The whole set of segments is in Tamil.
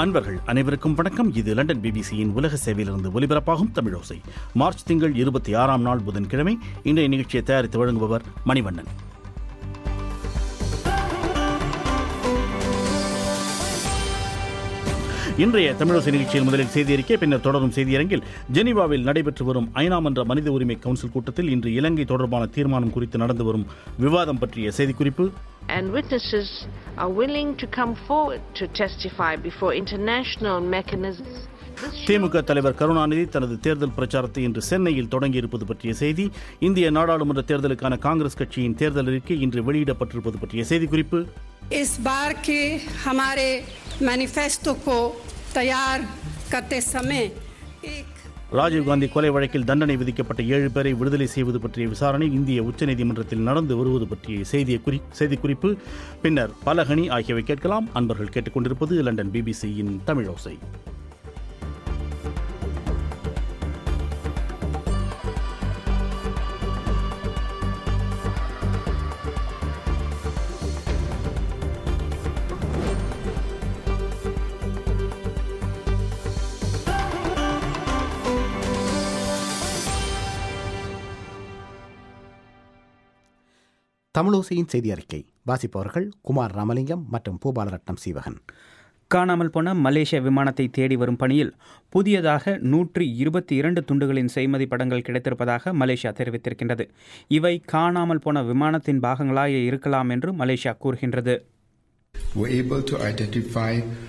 அன்பர்கள் அனைவருக்கும் வணக்கம் இது லண்டன் பிபிசியின் உலக சேவையிலிருந்து ஒலிபரப்பாகும் தமிழோசை மார்ச் திங்கள் இருபத்தி ஆறாம் நாள் புதன்கிழமை இன்றைய நிகழ்ச்சியை தயாரித்து வழங்குபவர் மணிவண்ணன் இன்றைய தமிழோசை நிகழ்ச்சியில் முதலில் செய்தி அறிக்கை பின்னர் தொடரும் செய்தியரங்கில் ஜெனீவாவில் நடைபெற்று வரும் ஐநா மன்ற மனித உரிமை கவுன்சில் கூட்டத்தில் இன்று இலங்கை தொடர்பான தீர்மானம் குறித்து நடந்து வரும் விவாதம் பற்றிய செய்திக்குறிப்பு and witnesses are willing to come forward to testify before international mechanisms. This shows திமுக தலைவர் கருணாநிதி தனது தேர்தல் பிரச்சாரத்தை இன்று சென்னையில் தொடங்கியிருப்பது பற்றிய செய்தி இந்திய நாடாளுமன்ற தேர்தலுக்கான காங்கிரஸ் கட்சியின் தேர்தல் அறிக்கை இன்று வெளியிடப்பட்டிருப்பது பற்றிய செய்திக்குறிப்பு इस बार के हमारे मैनिफेस्टो को तैयार करते समय एक ராஜீவ்காந்தி கொலை வழக்கில் தண்டனை விதிக்கப்பட்ட ஏழு பேரை விடுதலை செய்வது பற்றிய விசாரணை இந்திய உச்சநீதிமன்றத்தில் நடந்து வருவது பற்றிய செய்திய குறி செய்திக்குறிப்பு பின்னர் பலகனி ஆகியவை கேட்கலாம் அன்பர்கள் கேட்டுக்கொண்டிருப்பது லண்டன் பிபிசியின் தமிழோசை தமிழோசையின் செய்தி அறிக்கை வாசிப்பவர்கள் குமார் ராமலிங்கம் மற்றும் பூபாலரட்னம் சீவகன் காணாமல் போன மலேசிய விமானத்தை தேடி வரும் பணியில் புதியதாக நூற்றி இருபத்தி இரண்டு துண்டுகளின் செய்மதி படங்கள் கிடைத்திருப்பதாக மலேசியா தெரிவித்திருக்கின்றது இவை காணாமல் போன விமானத்தின் பாகங்களாக இருக்கலாம் என்று மலேசியா கூறுகின்றது were able to identify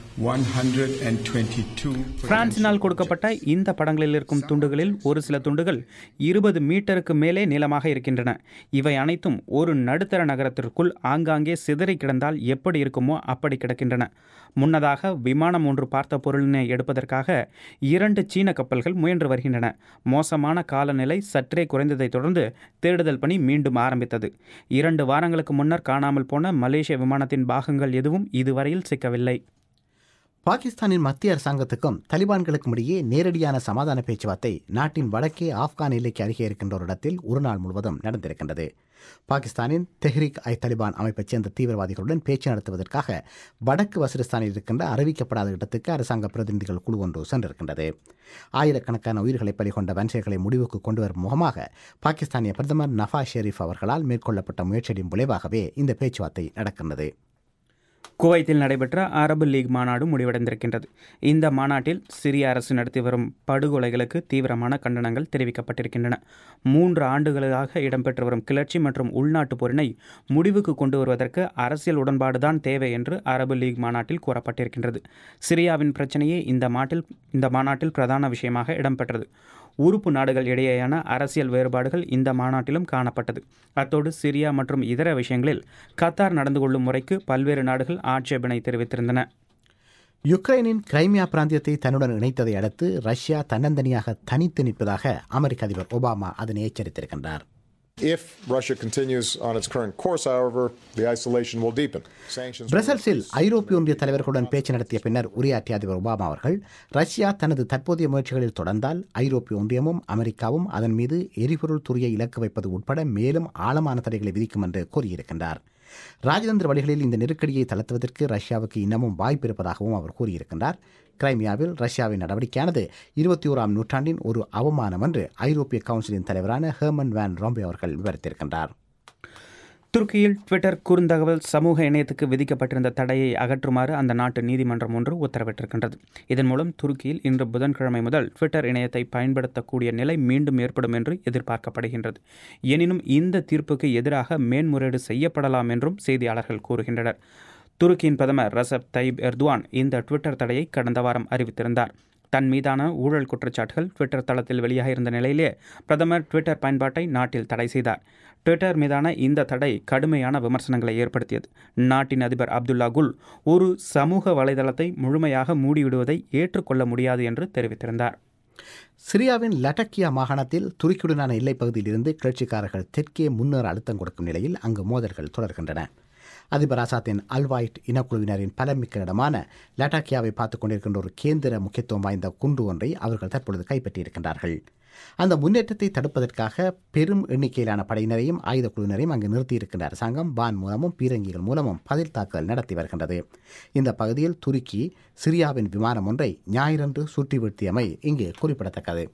122 பிரான்சினால் கொடுக்கப்பட்ட இந்த படங்களில் இருக்கும் துண்டுகளில் ஒரு சில துண்டுகள் இருபது மீட்டருக்கு மேலே நீளமாக இருக்கின்றன இவை அனைத்தும் ஒரு நடுத்தர நகரத்திற்குள் ஆங்காங்கே சிதறி கிடந்தால் எப்படி இருக்குமோ அப்படி கிடக்கின்றன முன்னதாக விமானம் ஒன்று பார்த்த பொருளினை எடுப்பதற்காக இரண்டு சீன கப்பல்கள் முயன்று வருகின்றன மோசமான காலநிலை சற்றே குறைந்ததைத் தொடர்ந்து தேடுதல் பணி மீண்டும் ஆரம்பித்தது இரண்டு வாரங்களுக்கு முன்னர் காணாமல் போன மலேசிய விமானத்தின் பாகங்கள் எதுவும் இதுவரையில் சிக்கவில்லை பாகிஸ்தானின் மத்திய அரசாங்கத்துக்கும் தலிபான்களுக்கும் இடையே நேரடியான சமாதான பேச்சுவார்த்தை நாட்டின் வடக்கே ஆப்கான் எல்லைக்கு அருகே இருக்கின்ற ஒரு இடத்தில் ஒரு நாள் முழுவதும் நடந்திருக்கின்றது பாகிஸ்தானின் தெஹ்ரிக் ஐ தலிபான் அமைப்பைச் சேர்ந்த தீவிரவாதிகளுடன் பேச்சு நடத்துவதற்காக வடக்கு வசிரிஸ்தானில் இருக்கின்ற அறிவிக்கப்படாத இடத்துக்கு அரசாங்க பிரதிநிதிகள் குழு ஒன்று சென்றிருக்கின்றது ஆயிரக்கணக்கான உயிர்களை பலிகொண்ட வன்செயல்களை முடிவுக்கு கொண்டு வரும் முகமாக பாகிஸ்தானிய பிரதமர் நவாஸ் ஷெரீப் அவர்களால் மேற்கொள்ளப்பட்ட முயற்சியின் விளைவாகவே இந்த பேச்சுவார்த்தை நடக்கின்றது குவைத்தில் நடைபெற்ற அரபு லீக் மாநாடு முடிவடைந்திருக்கின்றது இந்த மாநாட்டில் சிரிய அரசு நடத்தி வரும் படுகொலைகளுக்கு தீவிரமான கண்டனங்கள் தெரிவிக்கப்பட்டிருக்கின்றன மூன்று ஆண்டுகளாக இடம்பெற்று வரும் கிளர்ச்சி மற்றும் உள்நாட்டு போரினை முடிவுக்கு கொண்டு வருவதற்கு அரசியல் உடன்பாடுதான் தேவை என்று அரபு லீக் மாநாட்டில் கூறப்பட்டிருக்கின்றது சிரியாவின் பிரச்சனையே இந்த மாட்டில் இந்த மாநாட்டில் பிரதான விஷயமாக இடம்பெற்றது உறுப்பு நாடுகள் இடையேயான அரசியல் வேறுபாடுகள் இந்த மாநாட்டிலும் காணப்பட்டது அத்தோடு சிரியா மற்றும் இதர விஷயங்களில் கத்தார் நடந்து கொள்ளும் முறைக்கு பல்வேறு நாடுகள் ஆட்சேபனை தெரிவித்திருந்தன யுக்ரைனின் கிரைமியா பிராந்தியத்தை தன்னுடன் இணைத்ததை அடுத்து ரஷ்யா தன்னந்தனியாக தனித்து நிற்பதாக அமெரிக்க அதிபர் ஒபாமா அதனை எச்சரித்திருக்கின்றார் If Russia continues on its current course, however, the isolation will deepen. Sanctions will பிரசல்ஸில் ஐரோப்பிய ஒன்றிய தலைவர்களுடன் பேச்சு நடத்திய பின்னர் உரையாற்றிய அதிபர் ஒபாமா அவர்கள் ரஷ்யா தனது தற்போதைய முயற்சிகளில் தொடர்ந்தால் ஐரோப்பிய ஒன்றியமும் அமெரிக்காவும் அதன் மீது எரிபொருள் துறையை இலக்கு வைப்பது உட்பட மேலும் ஆழமான தடைகளை விதிக்கும் என்று கூறியிருக்கின்றார் ராஜதந்திர வழிகளில் இந்த நெருக்கடியை தளர்த்துவதற்கு ரஷ்யாவுக்கு இன்னமும் வாய்ப்பு இருப்பதாகவும் அவர் கூறியிருக்கின்றார் கிரைமியாவில் ரஷ்யாவின் நடவடிக்கையானது இருபத்தி ஓராம் நூற்றாண்டின் ஒரு அவமானம் என்று ஐரோப்பிய கவுன்சிலின் தலைவரான ஹெர்மன் வேன் ராம்பே அவர்கள் விவரித்திருக்கின்றார் துருக்கியில் ட்விட்டர் குறுந்தகவல் சமூக இணையத்துக்கு விதிக்கப்பட்டிருந்த தடையை அகற்றுமாறு அந்த நாட்டு நீதிமன்றம் ஒன்று உத்தரவிட்டிருக்கின்றது இதன் மூலம் துருக்கியில் இன்று புதன்கிழமை முதல் ட்விட்டர் இணையத்தை பயன்படுத்தக்கூடிய நிலை மீண்டும் ஏற்படும் என்று எதிர்பார்க்கப்படுகின்றது எனினும் இந்த தீர்ப்புக்கு எதிராக மேன்முறையீடு செய்யப்படலாம் என்றும் செய்தியாளர்கள் கூறுகின்றனர் துருக்கியின் பிரதமர் ரசப் தைப் எர்துவான் இந்த ட்விட்டர் தடையை கடந்த வாரம் அறிவித்திருந்தார் தன் மீதான ஊழல் குற்றச்சாட்டுகள் ட்விட்டர் தளத்தில் வெளியாக இருந்த நிலையிலே பிரதமர் ட்விட்டர் பயன்பாட்டை நாட்டில் தடை செய்தார் ட்விட்டர் மீதான இந்த தடை கடுமையான விமர்சனங்களை ஏற்படுத்தியது நாட்டின் அதிபர் அப்துல்லா குல் ஒரு சமூக வலைதளத்தை முழுமையாக மூடிவிடுவதை ஏற்றுக்கொள்ள முடியாது என்று தெரிவித்திருந்தார் சிரியாவின் லட்டக்கியா மாகாணத்தில் துருக்கியுடனான எல்லைப் பகுதியில் இருந்து கிளர்ச்சிக்காரர்கள் தெற்கே முன்னேற அழுத்தம் கொடுக்கும் நிலையில் அங்கு மோதல்கள் தொடர்கின்றன அதிபர் ஆசாத்தின் அல்வாய்ட் இனக்குழுவினரின் பலமிக்க இடமான லட்டாக்கியாவை பார்த்துக் கொண்டிருக்கின்ற ஒரு கேந்திர முக்கியத்துவம் வாய்ந்த குண்டு ஒன்றை அவர்கள் தற்பொழுது கைப்பற்றியிருக்கின்றார்கள் அந்த முன்னேற்றத்தை தடுப்பதற்காக பெரும் எண்ணிக்கையிலான படையினரையும் ஆயுத குழுவினரையும் அங்கு நிறுத்தியிருக்கின்ற அரசாங்கம் வான் மூலமும் பீரங்கிகள் மூலமும் பதில் தாக்குதல் நடத்தி வருகின்றது இந்த பகுதியில் துருக்கி சிரியாவின் விமானம் ஒன்றை ஞாயிறன்று சுற்றி வீழ்த்தியமை இங்கு குறிப்பிடத்தக்கது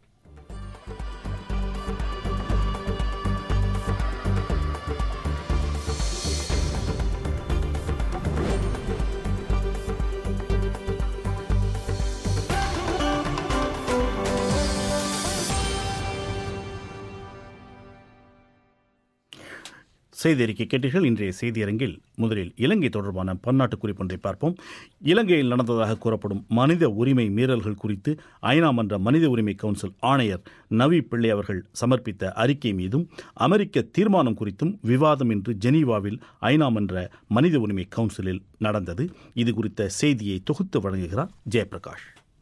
செய்தி அறிக்கை கேட்டீர்கள் இன்றைய செய்தியரங்கில் முதலில் இலங்கை தொடர்பான பன்னாட்டு குறிப்பொன்றை பார்ப்போம் இலங்கையில் நடந்ததாக கூறப்படும் மனித உரிமை மீறல்கள் குறித்து ஐநா மன்ற மனித உரிமை கவுன்சில் ஆணையர் நவி பிள்ளை அவர்கள் சமர்ப்பித்த அறிக்கை மீதும் அமெரிக்க தீர்மானம் குறித்தும் விவாதம் இன்று ஜெனீவாவில் ஐநா மன்ற மனித உரிமை கவுன்சிலில் நடந்தது இது குறித்த செய்தியை தொகுத்து வழங்குகிறார் ஜெயபிரகாஷ்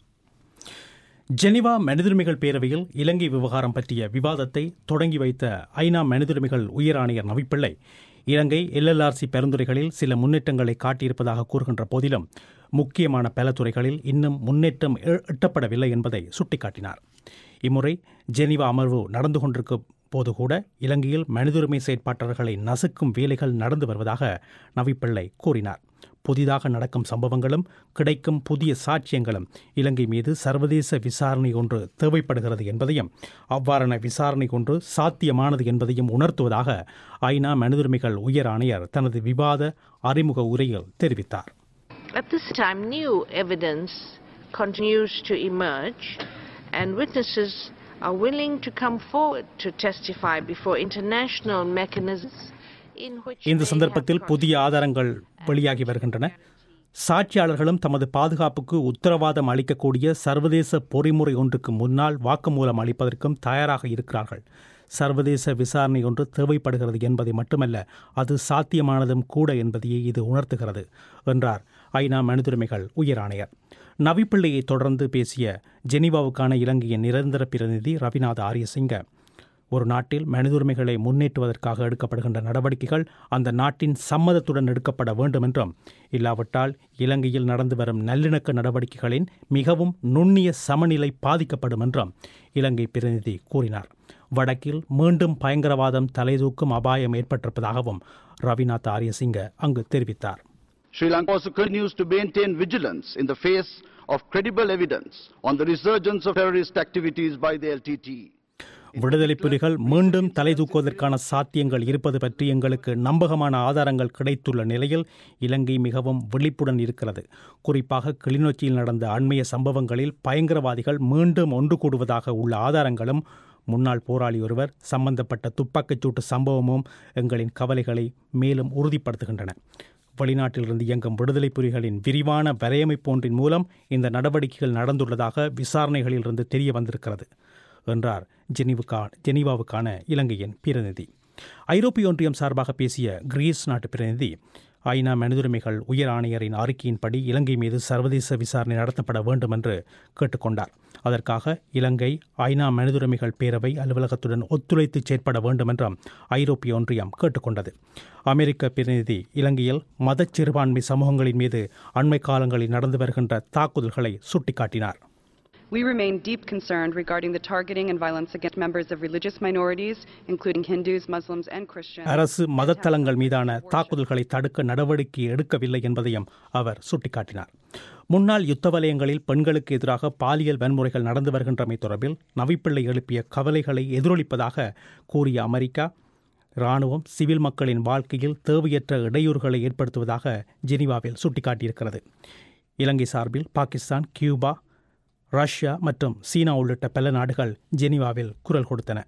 ஜெனிவா மனிதுரிமைகள் பேரவையில் இலங்கை விவகாரம் பற்றிய விவாதத்தை தொடங்கி வைத்த ஐநா மனிதுரிமைகள் உயர் ஆணையர் நவிப்பிள்ளை இலங்கை எல்எல்ஆர்சி பரிந்துரைகளில் சில முன்னேற்றங்களை காட்டியிருப்பதாக கூறுகின்ற போதிலும் முக்கியமான பல துறைகளில் இன்னும் முன்னேற்றம் எ- எட்டப்படவில்லை என்பதை சுட்டிக்காட்டினார் இம்முறை ஜெனிவா அமர்வு நடந்து கொண்டிருக்கும் போது கூட இலங்கையில் மனிதுரிமை செயற்பாட்டாளர்களை நசுக்கும் வேலைகள் நடந்து வருவதாக நவிப்பிள்ளை கூறினார் புதிதாக நடக்கும் சம்பவங்களும் கிடைக்கும் புதிய சாட்சியங்களும் இலங்கை மீது சர்வதேச விசாரணை ஒன்று தேவைப்படுகிறது என்பதையும் அவ்வாறான விசாரணை ஒன்று சாத்தியமானது என்பதையும் உணர்த்துவதாக ஐநா மனிதுரிமைகள் உயர் ஆணையர் தனது விவாத அறிமுக உரையில் தெரிவித்தார் At this time, new evidence continues to emerge, and witnesses are willing to come forward to testify before international mechanisms in which இந்த they சந்தர்ப்பத்தில் have புதிய ஆதாரங்கள் வெளியாகி வருகின்றன சாட்சியாளர்களும் தமது பாதுகாப்புக்கு உத்தரவாதம் அளிக்கக்கூடிய சர்வதேச பொறிமுறை ஒன்றுக்கு முன்னால் வாக்குமூலம் அளிப்பதற்கும் தயாராக இருக்கிறார்கள் சர்வதேச விசாரணை ஒன்று தேவைப்படுகிறது என்பதை மட்டுமல்ல அது சாத்தியமானதும் கூட என்பதையே இது உணர்த்துகிறது என்றார் ஐநா மனிதுரிமைகள் உயர் ஆணையர் நவிப்பிள்ளையை தொடர்ந்து பேசிய ஜெனீவாவுக்கான இலங்கையின் நிரந்தர பிரதிநிதி ரவிநாத ஆரியசிங்க ஒரு நாட்டில் மனிதுரிமைகளை முன்னேற்றுவதற்காக எடுக்கப்படுகின்ற நடவடிக்கைகள் அந்த நாட்டின் சம்மதத்துடன் எடுக்கப்பட வேண்டும் என்றும் இல்லாவிட்டால் இலங்கையில் நடந்து வரும் நல்லிணக்க நடவடிக்கைகளின் மிகவும் நுண்ணிய சமநிலை பாதிக்கப்படும் என்றும் இலங்கை பிரதிநிதி கூறினார் வடக்கில் மீண்டும் பயங்கரவாதம் தலைதூக்கும் அபாயம் ஏற்பட்டிருப்பதாகவும் ரவிநாத் ஆரியசிங்க அங்கு தெரிவித்தார் Sri Lanka also continues to maintain vigilance in the face of credible evidence on the resurgence of terrorist activities by the LTT. விடுதலை புலிகள் மீண்டும் தலைதூக்குவதற்கான சாத்தியங்கள் இருப்பது பற்றி எங்களுக்கு நம்பகமான ஆதாரங்கள் கிடைத்துள்ள நிலையில் இலங்கை மிகவும் விழிப்புடன் இருக்கிறது குறிப்பாக கிளிநொச்சியில் நடந்த அண்மைய சம்பவங்களில் பயங்கரவாதிகள் மீண்டும் ஒன்று கூடுவதாக உள்ள ஆதாரங்களும் முன்னாள் போராளி ஒருவர் சம்பந்தப்பட்ட துப்பாக்கிச்சூட்டு சம்பவமும் எங்களின் கவலைகளை மேலும் உறுதிப்படுத்துகின்றன வெளிநாட்டிலிருந்து இயங்கும் விடுதலை புலிகளின் விரிவான வரையமைப்பு ஒன்றின் மூலம் இந்த நடவடிக்கைகள் நடந்துள்ளதாக விசாரணைகளிலிருந்து தெரிய வந்திருக்கிறது என்றார் ஜெனீவுக்கா ஜெனீவாவுக்கான இலங்கையின் பிரதிநிதி ஐரோப்பிய ஒன்றியம் சார்பாக பேசிய கிரீஸ் நாட்டு பிரதிநிதி ஐநா மனிதுரிமைகள் உயர் ஆணையரின் அறிக்கையின்படி இலங்கை மீது சர்வதேச விசாரணை நடத்தப்பட வேண்டும் என்று கேட்டுக்கொண்டார் அதற்காக இலங்கை ஐநா மனிதுரிமைகள் பேரவை அலுவலகத்துடன் ஒத்துழைத்து செயற்பட வேண்டும் என்றும் ஐரோப்பிய ஒன்றியம் கேட்டுக்கொண்டது அமெரிக்க பிரதிநிதி இலங்கையில் மதச் சிறுபான்மை சமூகங்களின் மீது அண்மை காலங்களில் நடந்து வருகின்ற தாக்குதல்களை சுட்டிக்காட்டினார் We remain deep concerned regarding the targeting and violence against members of religious minorities, including Hindus, Muslims, and Christians. அரசு மதத்தலங்கள் மீதான தாக்குதல்களை தடுக்க நடவடிக்கை எடுக்கவில்லை என்பதையும் அவர் சுட்டிக்காட்டினார் முன்னாள் யுத்த வலயங்களில் பெண்களுக்கு எதிராக பாலியல் வன்முறைகள் நடந்து வருகின்றமை தொடர்பில் நவிப்பிள்ளை எழுப்பிய கவலைகளை எதிரொலிப்பதாக கூறிய அமெரிக்கா இராணுவம் சிவில் மக்களின் வாழ்க்கையில் தேவையற்ற இடையூறுகளை ஏற்படுத்துவதாக ஜெனீவாவில் சுட்டிக்காட்டியிருக்கிறது இலங்கை சார்பில் பாகிஸ்தான் கியூபா ரஷ்யா மற்றும் சீனா உள்ளிட்ட பல நாடுகள் ஜெனீவாவில் குரல் கொடுத்தன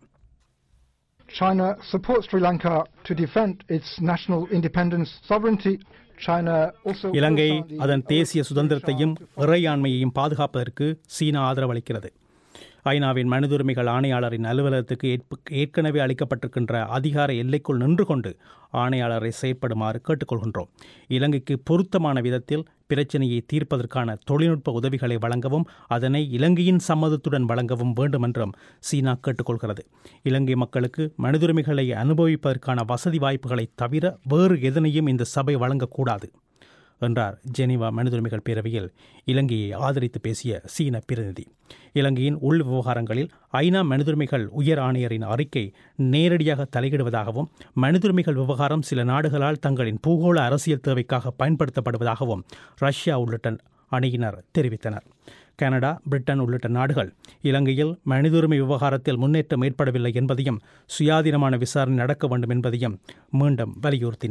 China supports Sri Lanka to defend its national independence, sovereignty. China also Ilangai calls on the அதன் தேசிய சுதந்திரத்தையும் இறையாண்மையையும் பாதுகாப்பதற்கு சீனா ஆதரவளிக்கிறது ஐநாவின் மனிதுரிமைகள் ஆணையாளரின் அலுவலகத்துக்கு ஏற்ப- ஏற்கனவே அளிக்கப்பட்டிருக்கின்ற அதிகார எல்லைக்குள் நின்று கொண்டு ஆணையாளரை செயற்படுமாறு கேட்டுக்கொள்கின்றோம் இலங்கைக்கு பொருத்தமான விதத்தில் பிரச்சினையை தீர்ப்பதற்கான தொழில்நுட்ப உதவிகளை வழங்கவும் அதனை இலங்கையின் சம்மதத்துடன் வழங்கவும் வேண்டும் என்றும் சீனா கேட்டுக்கொள்கிறது இலங்கை மக்களுக்கு மனிதுரிமைகளை அனுபவிப்பதற்கான வசதி வாய்ப்புகளை தவிர வேறு எதனையும் இந்த சபை வழங்கக்கூடாது என்றார் ஜெனீவா மனிதுரிமைகள் பேரவையில் இலங்கையை ஆதரித்து பேசிய சீன பிரதிநிதி இலங்கையின் உள் விவகாரங்களில் ஐநா மனிதுரிமைகள் உயர் ஆணையரின் அறிக்கை நேரடியாக தலையிடுவதாகவும் மனிதுரிமைகள் விவகாரம் சில நாடுகளால் தங்களின் பூகோள அரசியல் தேவைக்காக பயன்படுத்தப்படுவதாகவும் ரஷ்யா உள்ளிட்ட அணியினர் தெரிவித்தனர் கனடா பிரிட்டன் உள்ளிட்ட நாடுகள் இலங்கையில் மனிதுரிமை விவகாரத்தில் முன்னேற்றம் ஏற்படவில்லை என்பதையும் சுயாதீனமான விசாரணை நடக்க வேண்டும் என்பதையும் மீண்டும் வலியுறுத்தின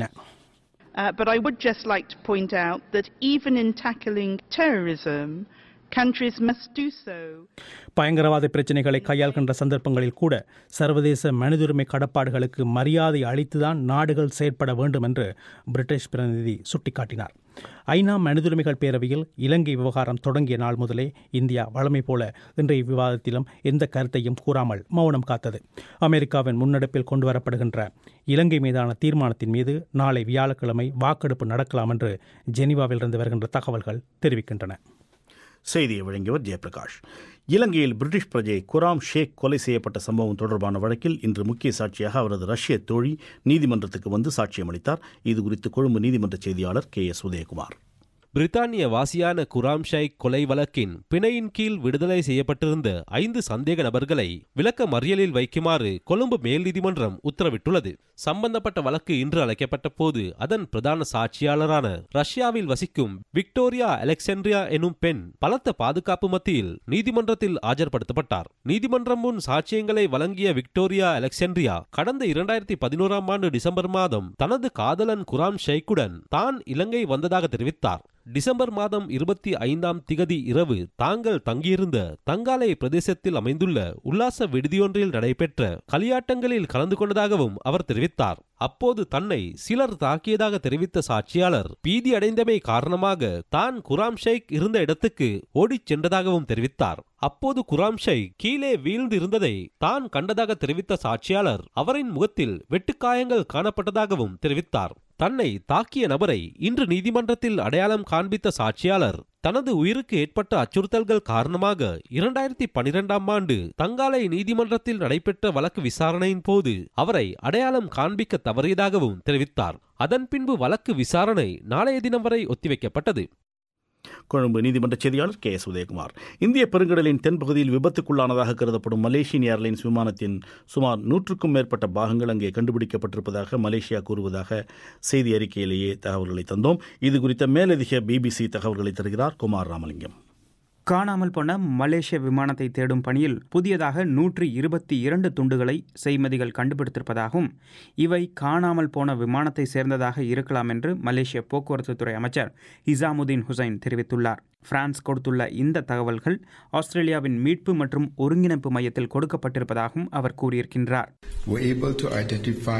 Uh, but I would just like to point out that even in tackling terrorism, countries must do so பயங்கரவாத பிரச்சினைகளை கையாள்கின்ற சந்தர்ப்பங்களில் கூட சர்வதேச மனிதுரிமை கடப்பாடுகளுக்கு மரியாதை அளித்துதான் நாடுகள் செயற்பட வேண்டும் என்று பிரிட்டிஷ் பிரதிநிதி சுட்டிக்காட்டினார் ஐநா மனிதுரிமைகள் பேரவையில் இலங்கை விவகாரம் தொடங்கிய நாள் முதலே இந்தியா வழமை போல இன்றைய விவாதத்திலும் எந்த கருத்தையும் கூறாமல் மௌனம் காத்தது அமெரிக்காவின் முன்னெடுப்பில் கொண்டுவரப்படுகின்ற இலங்கை மீதான தீர்மானத்தின் மீது நாளை வியாழக்கிழமை வாக்கெடுப்பு நடக்கலாம் என்று ஜெனீவாவிலிருந்து வருகின்ற தகவல்கள் தெரிவிக்கின்றன செய்தியை வழங்கியவர் ஜெயபிரகாஷ் இலங்கையில் பிரிட்டிஷ் பிரஜை குராம் ஷேக் கொலை செய்யப்பட்ட சம்பவம் தொடர்பான வழக்கில் இன்று முக்கிய சாட்சியாக அவரது ரஷ்ய தோழி நீதிமன்றத்துக்கு வந்து சாட்சியம் அளித்தார் இது குறித்து கொழும்பு நீதிமன்ற செய்தியாளர் கே எஸ் உதயகுமார் பிரித்தானிய வாசியான குராம் ஷைக் கொலை வழக்கின் பிணையின் கீழ் விடுதலை செய்யப்பட்டிருந்த ஐந்து சந்தேக நபர்களை விளக்க மறியலில் வைக்குமாறு கொழும்பு மேல் நீதிமன்றம் உத்தரவிட்டுள்ளது சம்பந்தப்பட்ட வழக்கு இன்று அழைக்கப்பட்ட போது அதன் பிரதான சாட்சியாளரான ரஷ்யாவில் வசிக்கும் விக்டோரியா அலெக்சாண்ட்ரியா எனும் பெண் பலத்த பாதுகாப்பு மத்தியில் நீதிமன்றத்தில் ஆஜர்படுத்தப்பட்டார் நீதிமன்றம் முன் சாட்சியங்களை வழங்கிய விக்டோரியா அலெக்சாண்ட்ரியா கடந்த இரண்டாயிரத்தி பதினோராம் ஆண்டு டிசம்பர் மாதம் தனது காதலன் குராம் ஷைக்குடன் தான் இலங்கை வந்ததாக தெரிவித்தார் டிசம்பர் மாதம் இருபத்தி ஐந்தாம் திகதி இரவு தாங்கள் தங்கியிருந்த தங்காலை பிரதேசத்தில் அமைந்துள்ள உல்லாச விடுதியொன்றில் நடைபெற்ற களியாட்டங்களில் கலந்து கொண்டதாகவும் அவர் தெரிவித்தார் அப்போது தன்னை சிலர் தாக்கியதாக தெரிவித்த சாட்சியாளர் பீதி அடைந்தமை காரணமாக தான் குராம் ஷைக் இருந்த இடத்துக்கு ஓடிச் சென்றதாகவும் தெரிவித்தார் அப்போது குராம் ஷைக் கீழே வீழ்ந்து இருந்ததை தான் கண்டதாக தெரிவித்த சாட்சியாளர் அவரின் முகத்தில் வெட்டுக்காயங்கள் காணப்பட்டதாகவும் தெரிவித்தார் தன்னை தாக்கிய நபரை இன்று நீதிமன்றத்தில் அடையாளம் காண்பித்த சாட்சியாளர் தனது உயிருக்கு ஏற்பட்ட அச்சுறுத்தல்கள் காரணமாக இரண்டாயிரத்தி பனிரெண்டாம் ஆண்டு தங்காலை நீதிமன்றத்தில் நடைபெற்ற வழக்கு விசாரணையின் போது அவரை அடையாளம் காண்பிக்க தவறியதாகவும் தெரிவித்தார் அதன் பின்பு வழக்கு விசாரணை நாளைய தினம் வரை ஒத்திவைக்கப்பட்டது கொழும்பு நீதிமன்ற செய்தியாளர் கே எஸ் உதயகுமார் இந்திய பெருங்கடலின் தென்பகுதியில் விபத்துக்குள்ளானதாக கருதப்படும் மலேசியன் ஏர்லைன்ஸ் விமானத்தின் சுமார் நூற்றுக்கும் மேற்பட்ட பாகங்கள் அங்கே கண்டுபிடிக்கப்பட்டிருப்பதாக மலேசியா கூறுவதாக செய்தி அறிக்கையிலேயே தகவல்களை தந்தோம் இது குறித்த மேலதிக பிபிசி தகவல்களை தருகிறார் குமார் ராமலிங்கம் காணாமல் போன மலேசிய விமானத்தை தேடும் பணியில் புதியதாக நூற்றி இருபத்தி இரண்டு துண்டுகளை செய்மதிகள் கண்டுபிடித்திருப்பதாகவும் இவை காணாமல் போன விமானத்தை சேர்ந்ததாக இருக்கலாம் என்று மலேசிய போக்குவரத்துத்துறை அமைச்சர் இசாமுதீன் ஹுசைன் தெரிவித்துள்ளார் பிரான்ஸ் கொடுத்துள்ள இந்த தகவல்கள் ஆஸ்திரேலியாவின் மீட்பு மற்றும் ஒருங்கிணைப்பு மையத்தில் கொடுக்கப்பட்டிருப்பதாகவும் அவர் கூறியிருக்கின்றார் We're able to identify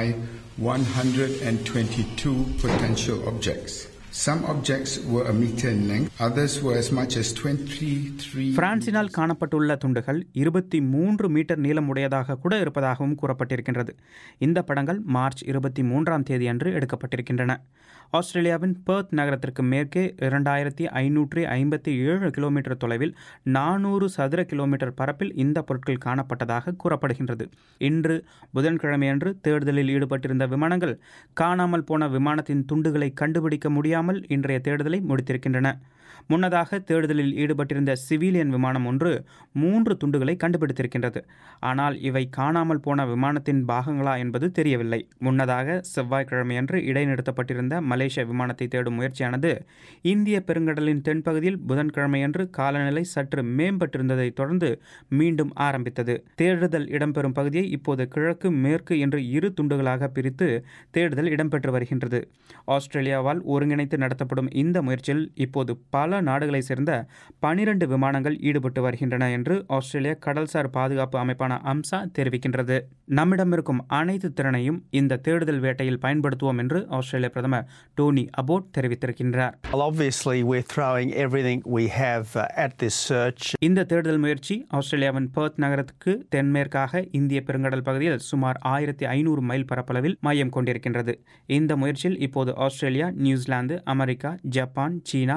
122 potential objects. Some objects were a meter in length, others were as much as 23. பிரான்சினால் காணப்பட்டுள்ள துண்டுகள் இருபத்தி மூன்று மீட்டர் நீளமுடையதாக கூட இருப்பதாகவும் கூறப்பட்டிருக்கின்றது இந்த படங்கள் மார்ச் இருபத்தி மூன்றாம் தேதி அன்று எடுக்கப்பட்டிருக்கின்றன ஆஸ்திரேலியாவின் பெர்த் நகரத்திற்கு மேற்கே இரண்டாயிரத்தி ஐநூற்றி ஐம்பத்தி ஏழு கிலோமீட்டர் தொலைவில் நானூறு சதுர கிலோமீட்டர் பரப்பில் இந்த பொருட்கள் காணப்பட்டதாக கூறப்படுகின்றது இன்று புதன்கிழமையன்று தேடுதலில் ஈடுபட்டிருந்த விமானங்கள் காணாமல் போன விமானத்தின் துண்டுகளை கண்டுபிடிக்க முடியாமல் இன்றைய தேடுதலை முடித்திருக்கின்றன முன்னதாக தேடுதலில் ஈடுபட்டிருந்த சிவிலியன் விமானம் ஒன்று மூன்று துண்டுகளை கண்டுபிடித்திருக்கின்றது ஆனால் இவை காணாமல் போன விமானத்தின் பாகங்களா என்பது தெரியவில்லை முன்னதாக செவ்வாய்க்கிழமையன்று இடைநிறுத்தப்பட்டிருந்த மலேசிய விமானத்தை தேடும் முயற்சியானது இந்திய பெருங்கடலின் தென்பகுதியில் புதன்கிழமையன்று காலநிலை சற்று மேம்பட்டிருந்ததை தொடர்ந்து மீண்டும் ஆரம்பித்தது தேடுதல் இடம்பெறும் பகுதியை இப்போது கிழக்கு மேற்கு என்று இரு துண்டுகளாக பிரித்து தேடுதல் இடம்பெற்று வருகின்றது ஆஸ்திரேலியாவால் ஒருங்கிணைத்து நடத்தப்படும் இந்த முயற்சியில் இப்போது பல நாடுகளை சேர்ந்த பனிரெண்டு விமானங்கள் ஈடுபட்டு வருகின்றன என்று ஆஸ்திரேலிய கடல்சார் பாதுகாப்பு அமைப்பான அம்சா தெரிவிக்கின்றது நம்மிடம் இருக்கும் அனைத்து திறனையும் இந்த தேடுதல் வேட்டையில் பயன்படுத்துவோம் என்று ஆஸ்திரேலிய பிரதமர் டோனி அபோட் தெரிவித்திருக்கின்றார் Well, obviously, we're throwing everything we have uh, at this search. இந்த தேடுதல் முயற்சி ஆஸ்திரேலியாவின் பெர்த் நகரத்துக்கு தென்மேற்காக இந்திய பெருங்கடல் பகுதியில் சுமார் ஆயிரத்தி ஐநூறு மைல் பரப்பளவில் மையம் கொண்டிருக்கின்றது இந்த முயற்சியில் இப்போது ஆஸ்திரேலியா நியூசிலாந்து அமெரிக்கா ஜப்பான் சீனா மற்றும் தென்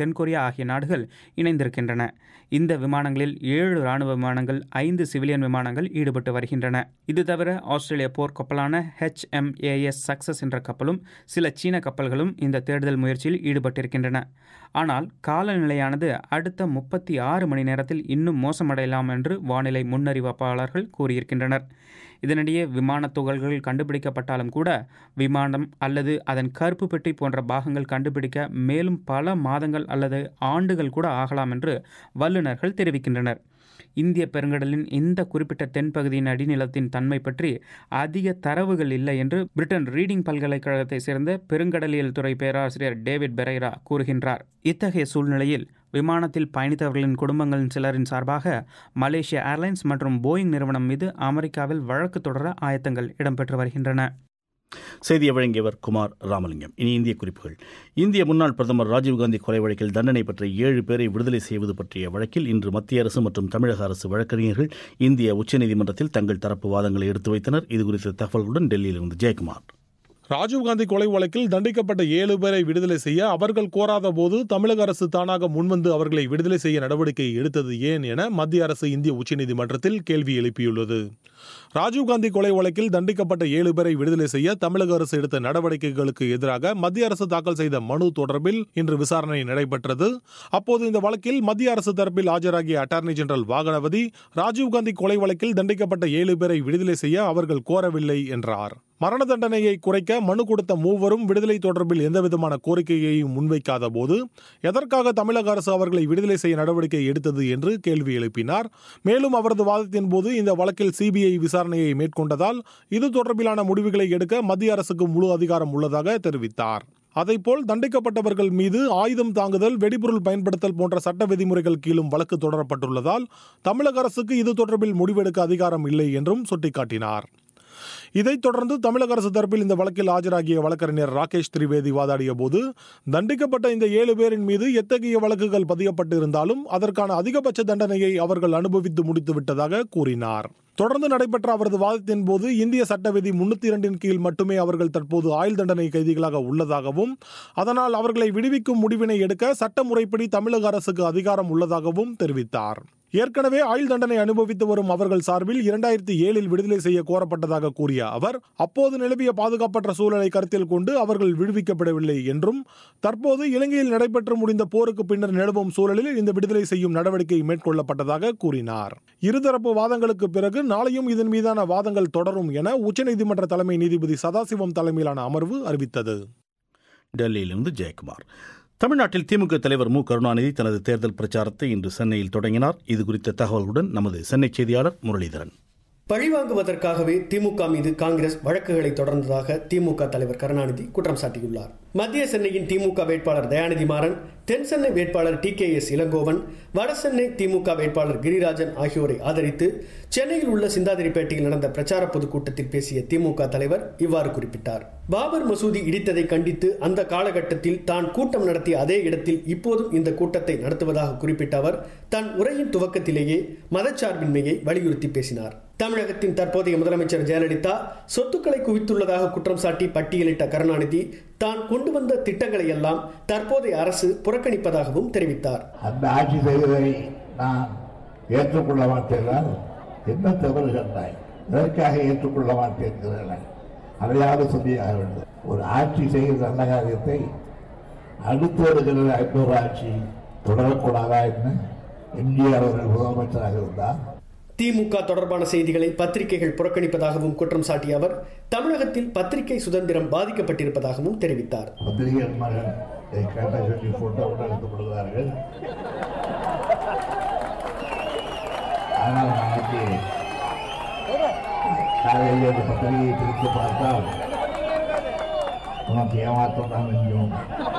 தென்கொரியா ஆகிய நாடுகள் இணைந்திருக்கின்றன இந்த விமானங்களில் ஏழு ராணுவ விமானங்கள் ஐந்து சிவிலியன் விமானங்கள் ஈடுபட்டு வருகின்றன இது தவிர ஆஸ்திரேலிய போர் கப்பலான ஹெச்எம்ஏஎஸ் சக்சஸ் என்ற கப்பலும் சில சீன கப்பல்களும் இந்த தேடுதல் முயற்சியில் ஈடுபட்டிருக்கின்றன ஆனால் காலநிலையானது அடுத்த முப்பத்தி ஆறு மணி நேரத்தில் இன்னும் மோசமடையலாம் என்று வானிலை முன்னறிவிப்பாளர்கள் கூறியிருக்கின்றனர் இதனிடையே விமான துகள்கள் கண்டுபிடிக்கப்பட்டாலும் கூட விமானம் அல்லது அதன் கருப்பு பெட்டி போன்ற பாகங்கள் கண்டுபிடிக்க மேலும் பல மாதங்கள் அல்லது ஆண்டுகள் கூட ஆகலாம் என்று வல்லுநர்கள் தெரிவிக்கின்றனர் இந்திய பெருங்கடலின் இந்த குறிப்பிட்ட தென்பகுதியின் அடிநிலத்தின் தன்மை பற்றி அதிக தரவுகள் இல்லை என்று பிரிட்டன் ரீடிங் பல்கலைக்கழகத்தை சேர்ந்த பெருங்கடலியல் துறை பேராசிரியர் டேவிட் பெரைரா கூறுகின்றார் இத்தகைய சூழ்நிலையில் விமானத்தில் பயணித்தவர்களின் குடும்பங்களின் சிலரின் சார்பாக மலேசிய ஏர்லைன்ஸ் மற்றும் போயிங் நிறுவனம் மீது அமெரிக்காவில் வழக்கு தொடர ஆயத்தங்கள் இடம்பெற்று வருகின்றன செய்தியை வழங்கியவர் குமார் ராமலிங்கம் இனி இந்திய குறிப்புகள் இந்திய முன்னாள் பிரதமர் ராஜீவ்காந்தி கொலை வழக்கில் தண்டனை பெற்ற ஏழு பேரை விடுதலை செய்வது பற்றிய வழக்கில் இன்று மத்திய அரசு மற்றும் தமிழக அரசு வழக்கறிஞர்கள் இந்திய உச்சநீதிமன்றத்தில் தங்கள் தரப்பு வாதங்களை எடுத்து வைத்தனர் இதுகுறித்த தகவல்களுடன் டெல்லியிலிருந்து ஜெயக்குமார் ராஜீவ்காந்தி கொலை வழக்கில் தண்டிக்கப்பட்ட ஏழு பேரை விடுதலை செய்ய அவர்கள் கோராத போது தமிழக அரசு தானாக முன்வந்து அவர்களை விடுதலை செய்ய நடவடிக்கை எடுத்தது ஏன் என மத்திய அரசு இந்திய உச்சநீதிமன்றத்தில் கேள்வி எழுப்பியுள்ளது ராஜீவ்காந்தி கொலை வழக்கில் தண்டிக்கப்பட்ட ஏழு பேரை விடுதலை செய்ய தமிழக அரசு எடுத்த நடவடிக்கைகளுக்கு எதிராக மத்திய அரசு தாக்கல் செய்த மனு தொடர்பில் இன்று விசாரணை நடைபெற்றது அப்போது இந்த வழக்கில் மத்திய அரசு தரப்பில் ஆஜராகிய அட்டார்னி ஜெனரல் வாகனவதி ராஜீவ்காந்தி கொலை வழக்கில் தண்டிக்கப்பட்ட ஏழு பேரை விடுதலை செய்ய அவர்கள் கோரவில்லை என்றார் மரண தண்டனையை குறைக்க மனு கொடுத்த மூவரும் விடுதலை தொடர்பில் எந்தவிதமான கோரிக்கையையும் முன்வைக்காத போது எதற்காக தமிழக அரசு அவர்களை விடுதலை செய்ய நடவடிக்கை எடுத்தது என்று கேள்வி எழுப்பினார் மேலும் அவரது வாதத்தின் போது இந்த வழக்கில் சிபிஐ விசாரணையை மேற்கொண்டதால் இது தொடர்பிலான முடிவுகளை எடுக்க மத்திய அரசுக்கு முழு அதிகாரம் உள்ளதாக தெரிவித்தார் அதைப்போல் தண்டிக்கப்பட்டவர்கள் மீது ஆயுதம் தாங்குதல் வெடிபொருள் பயன்படுத்தல் போன்ற சட்ட விதிமுறைகள் கீழும் வழக்கு தொடரப்பட்டுள்ளதால் தமிழக அரசுக்கு இது தொடர்பில் முடிவெடுக்க அதிகாரம் இல்லை என்றும் சுட்டிக்காட்டினார் இதைத் தொடர்ந்து தமிழக அரசு தரப்பில் இந்த வழக்கில் ஆஜராகிய வழக்கறிஞர் ராகேஷ் திரிவேதி வாதாடிய போது தண்டிக்கப்பட்ட இந்த ஏழு பேரின் மீது எத்தகைய வழக்குகள் பதியப்பட்டு இருந்தாலும் அதற்கான அதிகபட்ச தண்டனையை அவர்கள் அனுபவித்து முடித்து விட்டதாக கூறினார் தொடர்ந்து நடைபெற்ற அவரது வாதத்தின் போது இந்திய சட்ட விதி முன்னூத்தி இரண்டின் கீழ் மட்டுமே அவர்கள் தற்போது ஆயுள் தண்டனை கைதிகளாக உள்ளதாகவும் அதனால் அவர்களை விடுவிக்கும் முடிவினை எடுக்க சட்ட முறைப்படி தமிழக அரசுக்கு அதிகாரம் உள்ளதாகவும் தெரிவித்தார் ஏற்கனவே ஆயுள் தண்டனை அனுபவித்து வரும் அவர்கள் சார்பில் இரண்டாயிரத்தி ஏழில் விடுதலை செய்ய கோரப்பட்டதாக கூறிய அவர் அப்போது நிலவிய பாதுகாப்பற்ற சூழலை கருத்தில் கொண்டு அவர்கள் விடுவிக்கப்படவில்லை என்றும் தற்போது இலங்கையில் நடைபெற்று முடிந்த போருக்கு பின்னர் நிலவும் சூழலில் இந்த விடுதலை செய்யும் நடவடிக்கை மேற்கொள்ளப்பட்டதாக கூறினார் இருதரப்பு வாதங்களுக்கு பிறகு நாளையும் இதன் மீதான வாதங்கள் தொடரும் என உச்சநீதிமன்ற தலைமை நீதிபதி சதாசிவம் தலைமையிலான அமர்வு அறிவித்தது டெல்லியிலிருந்து ஜெயக்குமார் தமிழ்நாட்டில் திமுக தலைவர் மு கருணாநிதி தனது தேர்தல் பிரச்சாரத்தை இன்று சென்னையில் தொடங்கினார் இது குறித்த தகவல்களுடன் நமது சென்னை செய்தியாளர் முரளிதரன் பழிவாங்குவதற்காகவே திமுக மீது காங்கிரஸ் வழக்குகளை தொடர்ந்ததாக திமுக தலைவர் கருணாநிதி குற்றம் சாட்டியுள்ளார் மத்திய சென்னையின் திமுக வேட்பாளர் தயாநிதி மாறன் தென் சென்னை வேட்பாளர் டி கே எஸ் இளங்கோவன் வட சென்னை திமுக வேட்பாளர் கிரிராஜன் ஆகியோரை ஆதரித்து சென்னையில் உள்ள சிந்தாதிரிப்பேட்டையில் நடந்த பிரச்சார பொதுக்கூட்டத்தில் பேசிய திமுக தலைவர் இவ்வாறு குறிப்பிட்டார் பாபர் மசூதி இடித்ததை கண்டித்து அந்த காலகட்டத்தில் தான் கூட்டம் நடத்திய அதே இடத்தில் இப்போதும் இந்த கூட்டத்தை நடத்துவதாக குறிப்பிட்ட அவர் தன் உரையின் துவக்கத்திலேயே மதச்சார்பின்மையை வலியுறுத்தி பேசினார் தமிழகத்தின் தற்போதைய முதலமைச்சர் ஜெயலலிதா சொத்துக்களை குவித்துள்ளதாக குற்றம் சாட்டி பட்டியலிட்ட கருணாநிதி தான் கொண்டு வந்த திட்டங்களை எல்லாம் தற்போதைய அரசு புறக்கணிப்பதாகவும் தெரிவித்தார் அந்த ஆட்சி செய்வதை நான் ஏற்றுக்கொள்ள மாட்டேன் என்ன தவறு கண்டாய் எதற்காக ஏற்றுக்கொள்ள மாட்டேன் அதையாவது சொல்லியாக வேண்டும் ஒரு ஆட்சி செய்கிற நல்ல காரியத்தை அடுத்து வருகிற இன்னொரு ஆட்சி தொடரக்கூடாதா என்ன எம்ஜிஆர் அவர்கள் முதலமைச்சராக இருந்தார் திமுக தொடர்பான செய்திகளை பத்திரிகைகள் புறக்கணிப்பதாகவும் குற்றம் சாட்டிய அவர் தமிழகத்தில் பத்திரிகை சுதந்திரம் பாதிக்கப்பட்டிருப்பதாகவும் தெரிவித்தார் பத்திரிகை மகன் கேட்ட சொல்லி போட்டோ எடுக்கப்படுகிறார்கள் ஆனால் நாளைக்கு காலையில் அந்த பத்திரிகையை பிரித்து பார்த்தால் உனக்கு ஏமாற்றம் தான் என்கிறோம்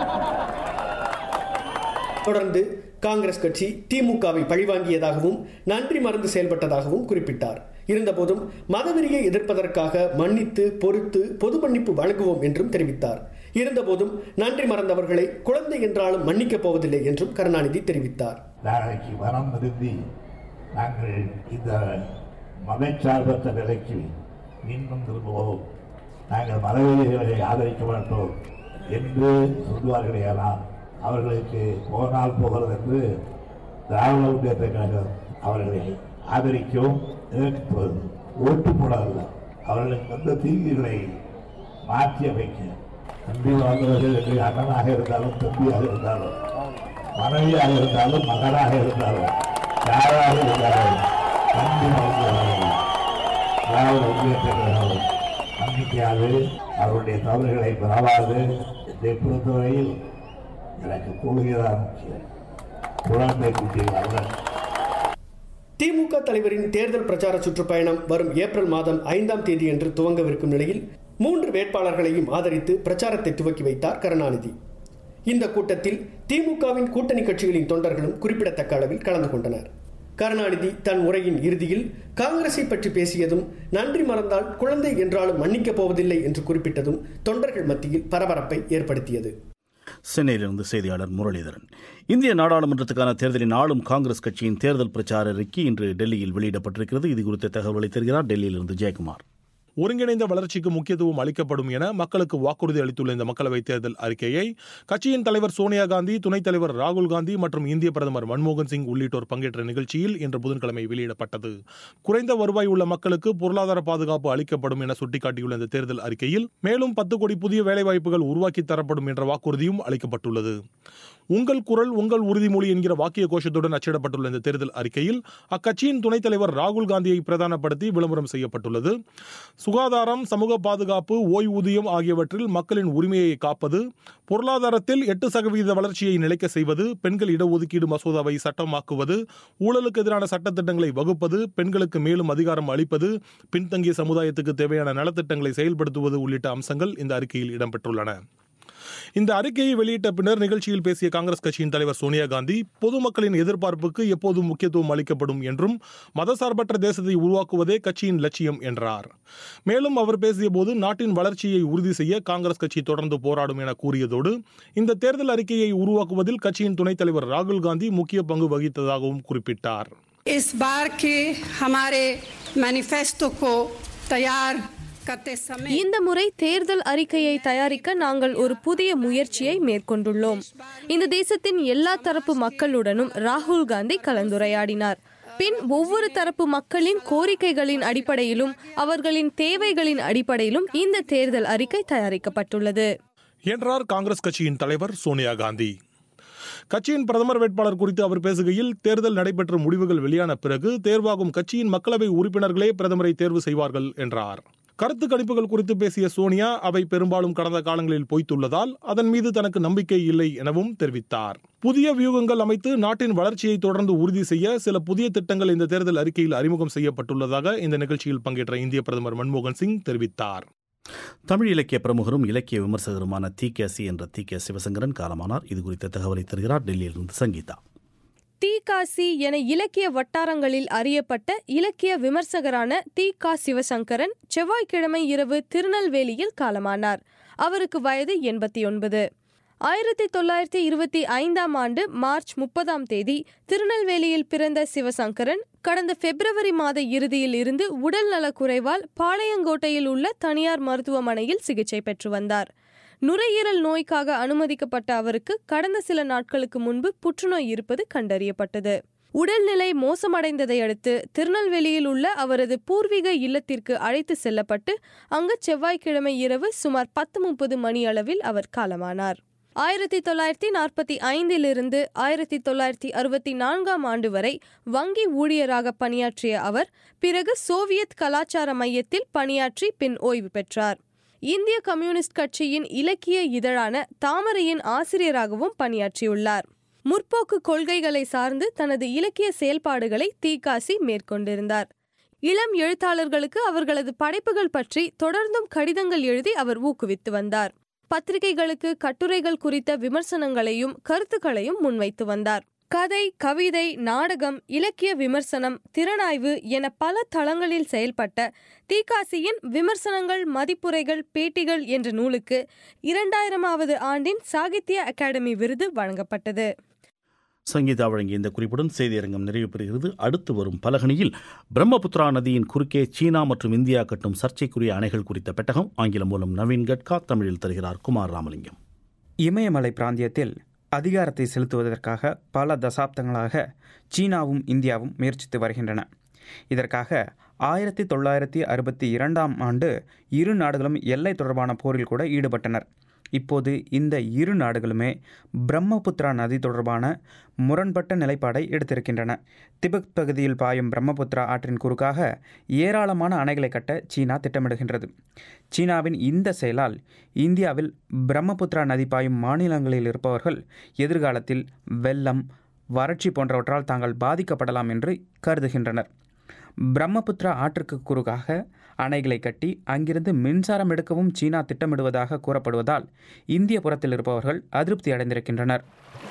தொடர்ந்து காங்கிரஸ் கட்சி திமுகவை பழிவாங்கியதாகவும் நன்றி மறந்து செயல்பட்டதாகவும் குறிப்பிட்டார் இருந்தபோதும் மதவெறியை எதிர்ப்பதற்காக மன்னித்து பொறுத்து பொது மன்னிப்பு வழங்குவோம் என்றும் தெரிவித்தார் இருந்தபோதும் நன்றி மறந்தவர்களை குழந்தை என்றாலும் மன்னிக்கப் போவதில்லை என்றும் கருணாநிதி தெரிவித்தார் நாளைக்கு மனம் விரும்பி நாங்கள் இந்த மதச்சார்பற்ற நிலைக்கு மீண்டும் திரும்புவோம் நாங்கள் மதவெறிகளை ஆதரிக்க மாட்டோம் என்று சொல்வார்களே ஆனால் அவர்களுக்கு போனால் போகிறது என்று திராவிட முன்னேற்ற கழகம் அவர்களை ஆதரிக்கவும் எதிர்ப்பது ஓட்டு போடவில்ல அவர்களுக்கு வந்த தீங்குகளை மாற்றி அமைக்க நன்றி வாழ்ந்தவர்கள் என்று அண்ணனாக இருந்தாலும் தம்பியாக இருந்தாலும் மனைவியாக இருந்தாலும் மகனாக இருந்தாலும் யாராக இருந்தாலும் நன்றி வாழ்ந்தவர்கள் திராவிட முன்னேற்ற கழகம் நம்பிக்கையாது அவருடைய தவறுகளை பெறாது என்னை பொறுத்தவரையில் எனக்கு கொள்கைதான் முக்கியம் குழந்தை குட்டிகள் அல்ல திமுக தலைவரின் தேர்தல் பிரச்சார சுற்றுப்பயணம் வரும் ஏப்ரல் மாதம் ஐந்தாம் தேதி என்று துவங்கவிருக்கும் நிலையில் மூன்று வேட்பாளர்களையும் ஆதரித்து பிரச்சாரத்தை துவக்கி வைத்தார் கருணாநிதி இந்த கூட்டத்தில் திமுகவின் கூட்டணி கட்சிகளின் தொண்டர்களும் குறிப்பிடத்தக்க அளவில் கலந்து கொண்டனர் கருணாநிதி தன் உரையின் இறுதியில் காங்கிரஸை பற்றி பேசியதும் நன்றி மறந்தால் குழந்தை என்றாலும் மன்னிக்கப் போவதில்லை என்று குறிப்பிட்டதும் தொண்டர்கள் மத்தியில் பரபரப்பை ஏற்படுத்தியது சென்னையிலிருந்து செய்தியாளர் முரளிதரன் இந்திய நாடாளுமன்றத்துக்கான தேர்தலின் ஆளும் காங்கிரஸ் கட்சியின் தேர்தல் பிரச்சார அறிக்கை இன்று டெல்லியில் வெளியிடப்பட்டிருக்கிறது இது குறித்த தகவலை தருகிறார் டெல்லியிலிருந்து ஜெயக்குமார் ஒருங்கிணைந்த வளர்ச்சிக்கு முக்கியத்துவம் அளிக்கப்படும் என மக்களுக்கு வாக்குறுதி அளித்துள்ள இந்த மக்களவைத் தேர்தல் அறிக்கையை கட்சியின் தலைவர் சோனியா காந்தி துணைத் தலைவர் ராகுல் காந்தி மற்றும் இந்திய பிரதமர் மன்மோகன் சிங் உள்ளிட்டோர் பங்கேற்ற நிகழ்ச்சியில் இன்று புதன்கிழமை வெளியிடப்பட்டது குறைந்த வருவாய் உள்ள மக்களுக்கு பொருளாதார பாதுகாப்பு அளிக்கப்படும் என சுட்டிக்காட்டியுள்ள இந்த தேர்தல் அறிக்கையில் மேலும் பத்து கோடி புதிய வேலைவாய்ப்புகள் உருவாக்கி தரப்படும் என்ற வாக்குறுதியும் அளிக்கப்பட்டுள்ளது உங்கள் குரல் உங்கள் உறுதிமொழி என்கிற வாக்கிய கோஷத்துடன் அச்சிடப்பட்டுள்ள இந்த தேர்தல் அறிக்கையில் அக்கட்சியின் துணைத் தலைவர் ராகுல் காந்தியை பிரதானப்படுத்தி விளம்பரம் செய்யப்பட்டுள்ளது சுகாதாரம் சமூக பாதுகாப்பு ஓய்வூதியம் ஆகியவற்றில் மக்களின் உரிமையை காப்பது பொருளாதாரத்தில் எட்டு சதவீத வளர்ச்சியை நிலைக்க செய்வது பெண்கள் இடஒதுக்கீடு மசோதாவை சட்டமாக்குவது ஊழலுக்கு எதிரான சட்டத்திட்டங்களை வகுப்பது பெண்களுக்கு மேலும் அதிகாரம் அளிப்பது பின்தங்கிய சமுதாயத்துக்கு தேவையான நலத்திட்டங்களை செயல்படுத்துவது உள்ளிட்ட அம்சங்கள் இந்த அறிக்கையில் இடம்பெற்றுள்ளன இந்த அறிக்கையை வெளியிட்ட பின்னர் நிகழ்ச்சியில் பேசிய காங்கிரஸ் கட்சியின் தலைவர் சோனியா காந்தி பொதுமக்களின் எதிர்பார்ப்புக்கு எப்போதும் முக்கியத்துவம் அளிக்கப்படும் என்றும் மதசார்பற்ற தேசத்தை உருவாக்குவதே கட்சியின் லட்சியம் என்றார் மேலும் அவர் பேசியபோது நாட்டின் வளர்ச்சியை உறுதி செய்ய காங்கிரஸ் கட்சி தொடர்ந்து போராடும் என கூறியதோடு இந்த தேர்தல் அறிக்கையை உருவாக்குவதில் கட்சியின் துணைத் தலைவர் ராகுல் காந்தி முக்கிய பங்கு வகித்ததாகவும் குறிப்பிட்டார் इस बार के हमारे मैनिफेस्टो को तैयार करते समय இந்த முறை தேர்தல் அறிக்கையை தயாரிக்க நாங்கள் ஒரு புதிய முயற்சியை மேற்கொண்டுள்ளோம் இந்த தேசத்தின் எல்லா தரப்பு மக்களுடனும் ராகுல் காந்தி கலந்துரையாடினார் பின் ஒவ்வொரு தரப்பு மக்களின் கோரிக்கைகளின் அடிப்படையிலும் அவர்களின் தேவைகளின் அடிப்படையிலும் இந்த தேர்தல் அறிக்கை தயாரிக்கப்பட்டுள்ளது என்றார் காங்கிரஸ் கட்சியின் தலைவர் சோனியா காந்தி கட்சியின் பிரதமர் வேட்பாளர் குறித்து அவர் பேசுகையில் தேர்தல் நடைபெற்ற முடிவுகள் வெளியான பிறகு தேர்வாகும் கட்சியின் மக்களவை உறுப்பினர்களே பிரதமரை தேர்வு செய்வார்கள் என்றார் கருத்து கணிப்புகள் குறித்து பேசிய சோனியா அவை பெரும்பாலும் கடந்த காலங்களில் பொய்த்துள்ளதால் அதன் மீது தனக்கு நம்பிக்கை இல்லை எனவும் தெரிவித்தார் புதிய வியூகங்கள் அமைத்து நாட்டின் வளர்ச்சியை தொடர்ந்து உறுதி செய்ய சில புதிய திட்டங்கள் இந்த தேர்தல் அறிக்கையில் அறிமுகம் செய்யப்பட்டுள்ளதாக இந்த நிகழ்ச்சியில் பங்கேற்ற இந்திய பிரதமர் மன்மோகன் சிங் தெரிவித்தார் தமிழ் இலக்கிய பிரமுகரும் இலக்கிய விமர்சகருமான தி கே சி என்ற தி கே சிவசங்கரன் காலமானார் இது குறித்த தகவலை தருகிறார் டெல்லியிலிருந்து சங்கீதா தீகாசி என இலக்கிய வட்டாரங்களில் அறியப்பட்ட இலக்கிய விமர்சகரான தி கா சிவசங்கரன் செவ்வாய்க்கிழமை இரவு திருநெல்வேலியில் காலமானார் அவருக்கு வயது எண்பத்தி ஒன்பது ஆயிரத்தி தொள்ளாயிரத்தி இருபத்தி ஐந்தாம் ஆண்டு மார்ச் முப்பதாம் தேதி திருநெல்வேலியில் பிறந்த சிவசங்கரன் கடந்த பிப்ரவரி மாத இறுதியில் இருந்து உடல் நலக்குறைவால் பாளையங்கோட்டையில் உள்ள தனியார் மருத்துவமனையில் சிகிச்சை பெற்று வந்தார் நுரையீரல் நோய்க்காக அனுமதிக்கப்பட்ட அவருக்கு கடந்த சில நாட்களுக்கு முன்பு புற்றுநோய் இருப்பது கண்டறியப்பட்டது உடல்நிலை மோசமடைந்ததை அடுத்து திருநெல்வேலியில் உள்ள அவரது பூர்வீக இல்லத்திற்கு அழைத்து செல்லப்பட்டு அங்கு செவ்வாய்க்கிழமை இரவு சுமார் பத்து முப்பது மணி அளவில் அவர் காலமானார் ஆயிரத்தி தொள்ளாயிரத்தி நாற்பத்தி ஐந்திலிருந்து ஆயிரத்தி தொள்ளாயிரத்தி அறுபத்தி நான்காம் ஆண்டு வரை வங்கி ஊழியராக பணியாற்றிய அவர் பிறகு சோவியத் கலாச்சார மையத்தில் பணியாற்றி பின் ஓய்வு பெற்றார் இந்திய கம்யூனிஸ்ட் கட்சியின் இலக்கிய இதழான தாமரையின் ஆசிரியராகவும் பணியாற்றியுள்ளார் முற்போக்கு கொள்கைகளை சார்ந்து தனது இலக்கிய செயல்பாடுகளை தீகாசி மேற்கொண்டிருந்தார் இளம் எழுத்தாளர்களுக்கு அவர்களது படைப்புகள் பற்றி தொடர்ந்தும் கடிதங்கள் எழுதி அவர் ஊக்குவித்து வந்தார் பத்திரிகைகளுக்கு கட்டுரைகள் குறித்த விமர்சனங்களையும் கருத்துக்களையும் முன்வைத்து வந்தார் கதை கவிதை நாடகம் இலக்கிய விமர்சனம் திறனாய்வு என பல தளங்களில் செயல்பட்ட தீகாசியின் விமர்சனங்கள் மதிப்புரைகள் பேட்டிகள் என்ற நூலுக்கு இரண்டாயிரமாவது ஆண்டின் சாகித்ய அகாடமி விருது வழங்கப்பட்டது சங்கீதா வழங்கிய இந்த குறிப்புடன் செய்தியரங்கம் நிறைவு பெறுகிறது அடுத்து வரும் பலகணியில் பிரம்மபுத்திரா நதியின் குறுக்கே சீனா மற்றும் இந்தியா கட்டும் சர்ச்சைக்குரிய அணைகள் குறித்த பெட்டகம் ஆங்கிலம் மூலம் நவீன் கட்கா தமிழில் தருகிறார் குமார் ராமலிங்கம் இமயமலை பிராந்தியத்தில் அதிகாரத்தை செலுத்துவதற்காக பல தசாப்தங்களாக சீனாவும் இந்தியாவும் முயற்சித்து வருகின்றன இதற்காக ஆயிரத்தி தொள்ளாயிரத்தி அறுபத்தி இரண்டாம் ஆண்டு இரு நாடுகளும் எல்லை தொடர்பான போரில் கூட ஈடுபட்டனர் இப்போது இந்த இரு நாடுகளுமே பிரம்மபுத்திரா நதி தொடர்பான முரண்பட்ட நிலைப்பாடை எடுத்திருக்கின்றன திபெத் பகுதியில் பாயும் பிரம்மபுத்திரா ஆற்றின் குறுக்காக ஏராளமான அணைகளை கட்ட சீனா திட்டமிடுகின்றது சீனாவின் இந்த செயலால் இந்தியாவில் பிரம்மபுத்திரா நதி பாயும் மாநிலங்களில் இருப்பவர்கள் எதிர்காலத்தில் வெள்ளம் வறட்சி போன்றவற்றால் தாங்கள் பாதிக்கப்படலாம் என்று கருதுகின்றனர் பிரம்மபுத்திரா ஆற்றுக்கு குறுக்காக அணைகளை கட்டி அங்கிருந்து மின்சாரம் எடுக்கவும் சீனா திட்டமிடுவதாக கூறப்படுவதால் இந்திய புறத்தில் இருப்பவர்கள் அதிருப்தி அடைந்திருக்கின்றனர்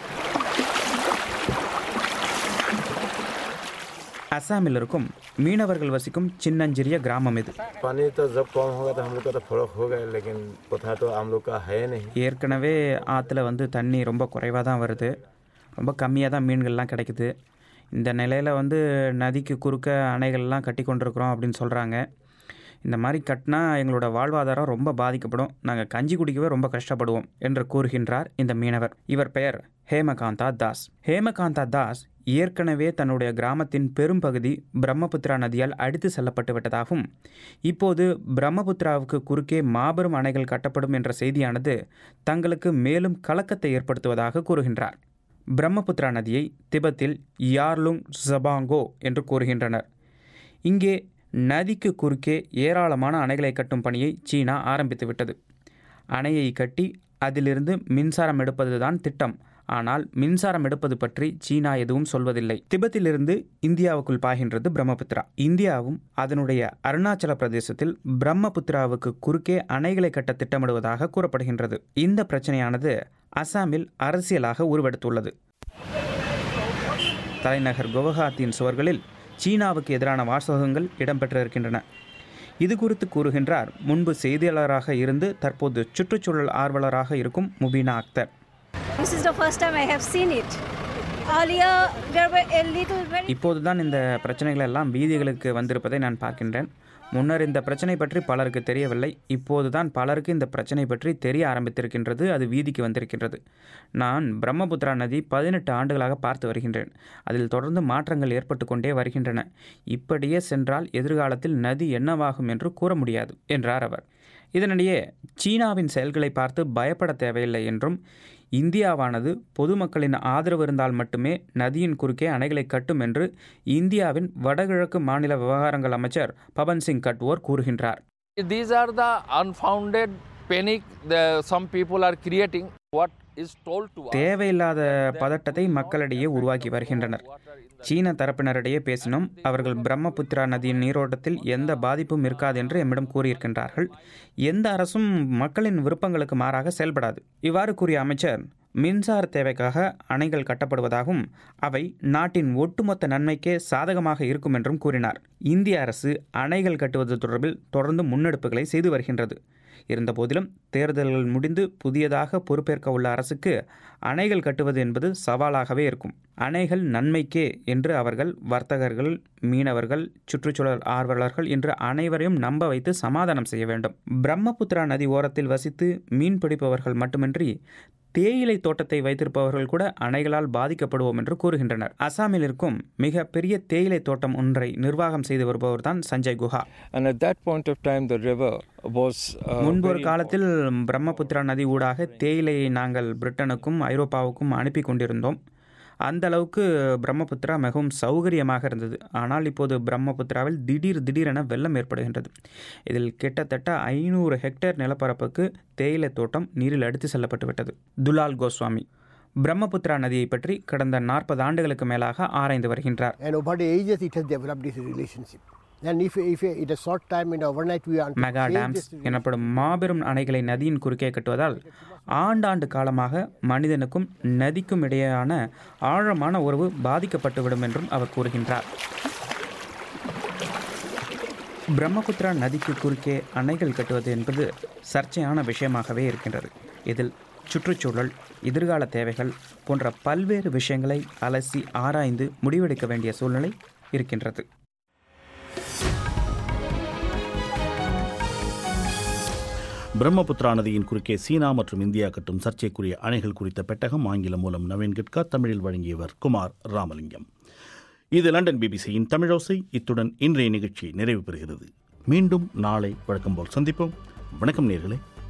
அசாமில் இருக்கும் மீனவர்கள் வசிக்கும் சின்னஞ்சிறிய கிராமம் இது पानी तो जब कम होगा तो हम लोग का तो फर्क होगा लेकिन पता तो हम लोग का है नहीं ஏற்கனவே ஆற்றுல வந்து தண்ணி ரொம்ப குறைவாக தான் வருது ரொம்ப கம்மியாக தான் மீன்கள்லாம் கிடைக்குது இந்த நிலையில் வந்து நதிக்கு குறுக்க அணைகள்லாம் கட்டி கொண்டிருக்கிறோம் அப்படின்னு சொல்கிறாங்க இந்த மாதிரி கட்டினா எங்களோட வாழ்வாதாரம் ரொம்ப பாதிக்கப்படும் நாங்கள் கஞ்சி குடிக்கவே ரொம்ப கஷ்டப்படுவோம் என்று கூறுகின்றார் இந்த மீனவர் இவர் பெயர் ஹேமகாந்தா தாஸ் ஹேமகாந்தா தாஸ் ஏற்கனவே தன்னுடைய கிராமத்தின் பெரும்பகுதி பிரம்மபுத்திரா நதியால் அடித்து செல்லப்பட்டு விட்டதாகவும் இப்போது பிரம்மபுத்திராவுக்கு குறுக்கே மாபெரும் அணைகள் கட்டப்படும் என்ற செய்தியானது தங்களுக்கு மேலும் கலக்கத்தை ஏற்படுத்துவதாக கூறுகின்றார் பிரம்மபுத்திரா நதியை திபெத்தில் யார்லுங் ஜபாங்கோ என்று கூறுகின்றனர் இங்கே நதிக்கு குறுக்கே ஏராளமான அணைகளை கட்டும் பணியை சீனா ஆரம்பித்துவிட்டது அணையை கட்டி அதிலிருந்து மின்சாரம் எடுப்பதுதான் திட்டம் ஆனால் மின்சாரம் எடுப்பது பற்றி சீனா எதுவும் சொல்வதில்லை திபெத்திலிருந்து இந்தியாவுக்குள் பாய்கின்றது பிரம்மபுத்திரா இந்தியாவும் அதனுடைய அருணாச்சல பிரதேசத்தில் பிரம்மபுத்திராவுக்கு குறுக்கே அணைகளை கட்ட திட்டமிடுவதாக கூறப்படுகின்றது இந்த பிரச்சனையானது அசாமில் அரசியலாக உருவெடுத்துள்ளது தலைநகர் குவஹாத்தியின் சுவர்களில் சீனாவுக்கு எதிரான வாசகங்கள் இடம்பெற்றிருக்கின்றன இது குறித்து கூறுகின்றார் முன்பு செய்தியாளராக இருந்து தற்போது சுற்றுச்சூழல் ஆர்வலராக இருக்கும் முபீனா Akhtar This is the first time I have seen it. Earlier, there were a little very இப்போதுதான் இந்த பிரச்சனைகள் எல்லாம் வீதிகளுக்கு வந்திருப்பதை நான் பார்க்கின்றேன் முன்னர் இந்த பிரச்சனை பற்றி பலருக்கு தெரியவில்லை இப்போதுதான் பலருக்கு இந்த பிரச்சனை பற்றி தெரிய ஆரம்பித்திருக்கின்றது அது வீதிக்கு வந்திருக்கின்றது நான் பிரம்மபுத்திரா நதி பதினெட்டு ஆண்டுகளாக பார்த்து வருகின்றேன் அதில் தொடர்ந்து மாற்றங்கள் ஏற்பட்டு கொண்டே வருகின்றன இப்படியே சென்றால் எதிர்காலத்தில் நதி என்னவாகும் என்று கூற முடியாது என்றார் அவர் இதனிடையே சீனாவின் செயல்களை பார்த்து பயப்பட தேவையில்லை என்றும் இந்தியாவானது பொதுமக்களின் ஆதரவு இருந்தால் மட்டுமே நதியின் குறுக்கே அணைகளை கட்டும் என்று இந்தியாவின் வடகிழக்கு மாநில விவகாரங்கள் அமைச்சர் பவன் சிங் கட்வோர் கூறுகின்றார் These are the unfounded panic the some people are creating. What is told to us. தேவையில்லாத பதட்டத்தை மக்களிடையே உருவாக்கி வருகின்றனர் சீன தரப்பினரிடையே பேசினோம் அவர்கள் பிரம்மபுத்திரா நதியின் நீரோட்டத்தில் எந்த பாதிப்பும் இருக்காது என்று எம்மிடம் கூறியிருக்கின்றார்கள் எந்த அரசும் மக்களின் விருப்பங்களுக்கு மாறாக செயல்படாது இவ்வாறு கூறிய அமைச்சர் மின்சார தேவைக்காக அணைகள் கட்டப்படுவதாகவும் அவை நாட்டின் ஒட்டுமொத்த நன்மைக்கே சாதகமாக இருக்கும் என்றும் கூறினார் இந்திய அரசு அணைகள் கட்டுவது தொடர்பில் தொடர்ந்து முன்னெடுப்புகளை செய்து வருகின்றது இருந்தபோதிலும் தேர்தல்கள் முடிந்து புதியதாக பொறுப்பேற்க உள்ள அரசுக்கு அணைகள் கட்டுவது என்பது சவாலாகவே இருக்கும் அணைகள் நன்மைக்கே என்று அவர்கள் வர்த்தகர்கள் மீனவர்கள் சுற்றுச்சூழல் ஆர்வலர்கள் என்று அனைவரையும் நம்ப வைத்து சமாதானம் செய்ய வேண்டும் பிரம்மபுத்திரா நதி ஓரத்தில் வசித்து மீன் பிடிப்பவர்கள் மட்டுமின்றி தேயிலை தோட்டத்தை வைத்திருப்பவர்கள் கூட அணைகளால் பாதிக்கப்படுவோம் என்று கூறுகின்றனர் அசாமில் இருக்கும் மிக பெரிய தேயிலை தோட்டம் ஒன்றை நிர்வாகம் செய்து வருபவர்தான் Sanjay Guha And at that point of time, the river was. Uh, முன்பு ஒரு very காலத்தில் பிரம்மபுத்திரா நதி ஊடாக தேயிலையை நாங்கள் பிரிட்டனுக்கும் ஐரோப்பாவுக்கும் அனுப்பி கொண்டிருந்தோம் அந்த அளவுக்கு பிரம்மபுத்திரா மிகவும் சௌகரியமாக இருந்தது ஆனால் இப்போது பிரம்மபுத்திராவில் திடீர் திடீரென வெள்ளம் ஏற்படுகின்றது இதில் கிட்டத்தட்ட ஐநூறு ஹெக்டேர் நிலப்பரப்புக்கு தேயிலை தோட்டம் நீரில் அடித்து செல்லப்பட்டு விட்டது துலால் கோஸ்வாமி பிரம்மபுத்திரா நதியை பற்றி கடந்த நாற்பது ஆண்டுகளுக்கு மேலாக ஆராய்ந்து வருகின்றார் And over the ages, it has developed this relationship. And if, if in a short time, in overnight, we want to mega change dams this எனப்படும் மாபெரும் அணைகளை நதியின் குறுக்கே கட்டுவதால் ஆண்டாண்டு காலமாக மனிதனுக்கும் நதிக்கும் இடையேயான ஆழமான உறவு பாதிக்கப்பட்டுவிடும் என்றும் அவர் கூறுகின்றார் பிரம்மபுத்திரா நதிக்கு குறுக்கே அணைகள் கட்டுவது என்பது சர்ச்சையான விஷயமாகவே இருக்கின்றது இதில் சுற்றுச்சூழல் எதிர்கால தேவைகள் போன்ற பல்வேறு விஷயங்களை அலசி ஆராய்ந்து முடிவெடுக்க வேண்டிய சூழ்நிலை இருக்கின்றது பிரம்மபுத்திரா நதியின் குறுக்கே சீனா மற்றும் இந்தியா கட்டும் சர்ச்சைக்குரிய அணைகள் குறித்த பெட்டகம் ஆங்கிலம் மூலம் நவீன் கிட்கா தமிழில் வழங்கியவர் குமார் ராமலிங்கம் இது லண்டன் பிபிசியின் தமிழோசை இத்துடன் இன்றைய நிகழ்ச்சி நிறைவு பெறுகிறது மீண்டும் நாளை வழக்கம் போல் சந்திப்போம் வணக்கம் நேர்களே